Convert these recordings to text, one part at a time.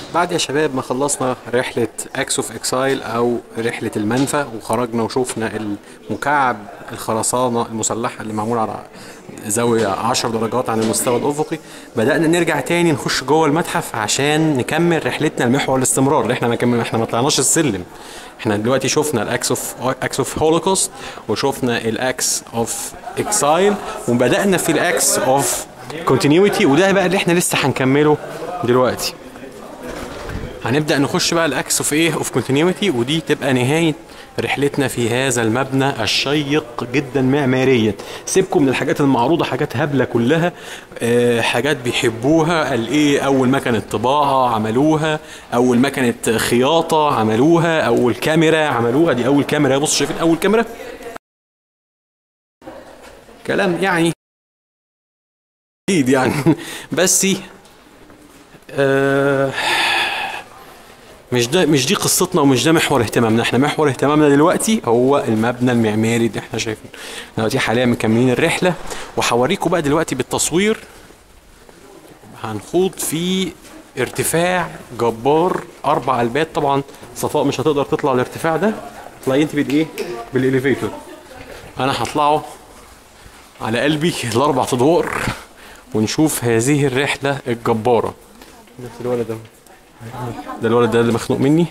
بعد يا شباب ما خلصنا رحلة اكس اوف اكسايل او رحلة المنفى وخرجنا وشوفنا المكعب الخرسانة المسلحة اللي معمول على زاوية 10 درجات عن المستوى الافقي بدأنا نرجع تاني نخش جوه المتحف عشان نكمل رحلتنا لمحور الاستمرار اللي احنا ما كمل احنا ما طلعناش السلم احنا دلوقتي شفنا الاكس اوف اكس اوف هولوكوست وشفنا الاكس اوف اكسايل وبدأنا في الاكس اوف كونتينيوتي وده بقى اللي احنا لسه هنكمله دلوقتي هنبدا نخش بقى الاكس اوف ايه اوف كونتينيوتي ودي تبقى نهايه رحلتنا في هذا المبنى الشيق جدا معماريا سيبكم من الحاجات المعروضه حاجات هبله كلها أه حاجات بيحبوها قال ايه اول مكنه طباعه عملوها اول مكنه خياطه عملوها اول كاميرا عملوها دي اول كاميرا بص شايفين اول كاميرا كلام يعني اكيد يعني بس آه مش ده مش دي قصتنا ومش ده محور اهتمامنا احنا محور اهتمامنا دلوقتي هو المبنى المعماري اللي احنا شايفينه دلوقتي حاليا مكملين الرحله وهوريكم بقى دلوقتي بالتصوير هنخوض في ارتفاع جبار اربع البات طبعا صفاء مش هتقدر تطلع الارتفاع ده اطلعي انت بالايه بالاليفيتور انا هطلعه على قلبي الاربع ادوار ونشوف هذه الرحله الجباره نفس الولد ده ده الولد ده اللي مخنوق مني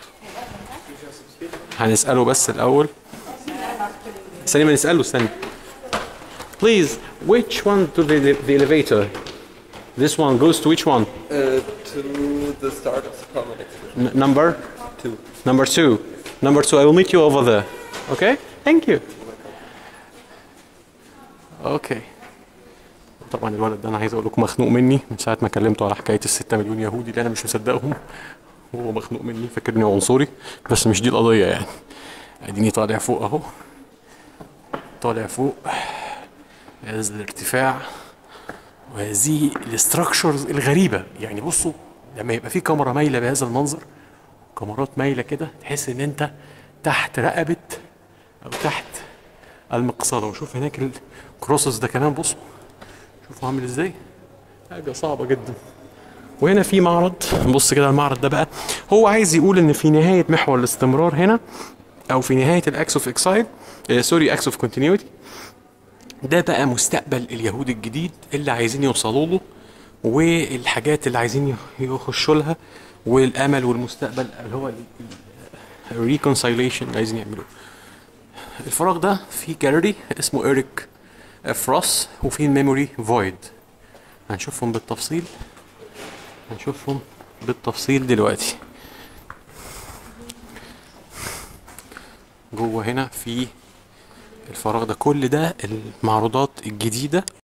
هنسأله بس الأول استني ما نسأله استني Please, which one to the, the elevator? This one goes to which one? Uh, to the start of the common exhibition. N- number? Two. Number two. Number two, I will meet you over there. Okay? Thank you. Okay. طبعا الولد ده انا عايز اقول لكم مخنوق مني من ساعه ما كلمته على حكايه الستة مليون يهودي اللي انا مش مصدقهم هو مخنوق مني فاكرني عنصري بس مش دي القضيه يعني اديني طالع فوق اهو طالع فوق هذا الارتفاع وهذه الاستراكشرز الغريبه يعني بصوا لما يبقى في كاميرا مايله بهذا المنظر كاميرات مايله كده تحس ان انت تحت رقبه او تحت المقصاده وشوف هناك الكروسس ده كمان بصوا شوفوا عامل ازاي حاجه صعبه جدا وهنا في معرض بص كده المعرض ده بقى هو عايز يقول ان في نهايه محور الاستمرار هنا او في نهايه الاكس اوف اكسايد سوري اكس اوف كونتينيوتي ده بقى مستقبل اليهود الجديد اللي عايزين يوصلوا له والحاجات اللي عايزين يخشوا لها والامل والمستقبل اللي هو الريكونسايليشن اللي عايزين يعملوه الفراغ ده فيه جاليري اسمه ايريك فروس وفي الميموري فويد هنشوفهم بالتفصيل هنشوفهم بالتفصيل دلوقتي جوه هنا في الفراغ ده كل ده المعروضات الجديدة